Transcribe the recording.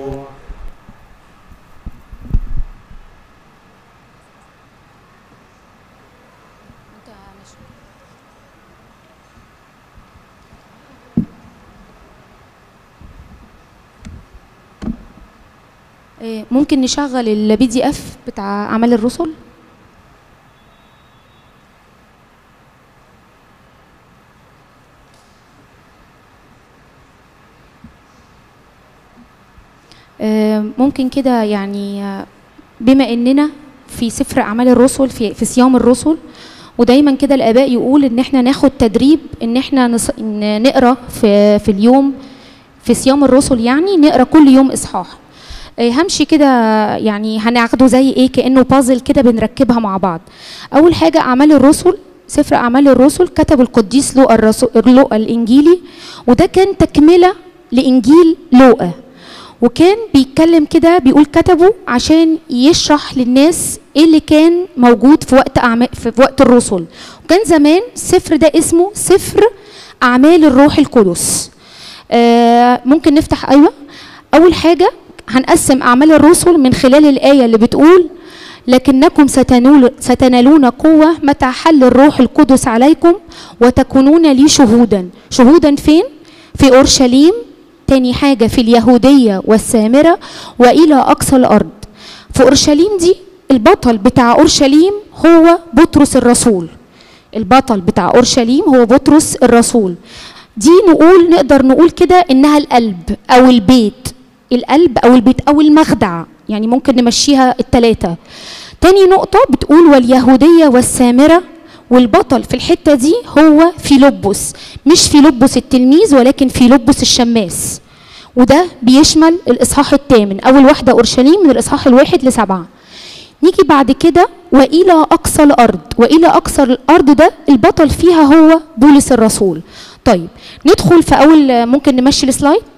إيه، ممكن نشغل البي دي اف بتاع اعمال الرسل آه، ممكن كده يعني آه، بما اننا في سفر اعمال الرسل في في صيام الرسل ودايما كده الاباء يقول ان احنا ناخد تدريب ان احنا نص- ن- نقرا في في اليوم في صيام الرسل يعني نقرا كل يوم اصحاح آه، همشي كده يعني هناخده زي ايه كانه بازل كده بنركبها مع بعض اول حاجه اعمال الرسل سفر اعمال الرسل كتب القديس لوقا الرسول لوقا الانجيلي وده كان تكمله لانجيل لوقا وكان بيتكلم كده بيقول كتبه عشان يشرح للناس ايه اللي كان موجود في وقت أعمال في وقت الرسل وكان زمان السفر ده اسمه سفر اعمال الروح القدس آه ممكن نفتح ايوه اول حاجه هنقسم اعمال الرسل من خلال الايه اللي بتقول لكنكم ستنول- ستنالون قوه متى حل الروح القدس عليكم وتكونون لي شهودا شهودا فين في اورشليم تاني حاجة في اليهودية والسامرة وإلى أقصى الأرض في أورشليم دي البطل بتاع أورشليم هو بطرس الرسول البطل بتاع أورشليم هو بطرس الرسول دي نقول نقدر نقول كده إنها القلب أو البيت القلب أو البيت أو المخدع يعني ممكن نمشيها التلاتة تاني نقطة بتقول واليهودية والسامرة والبطل في الحتة دي هو فيلبس مش فيلبس التلميذ ولكن فيلبس الشماس وده بيشمل الإصحاح الثامن أول واحدة أورشليم من الإصحاح الواحد لسبعة نيجي بعد كده وإلى أقصى الأرض وإلى أقصى الأرض ده البطل فيها هو بولس الرسول طيب ندخل في أول ممكن نمشي السلايد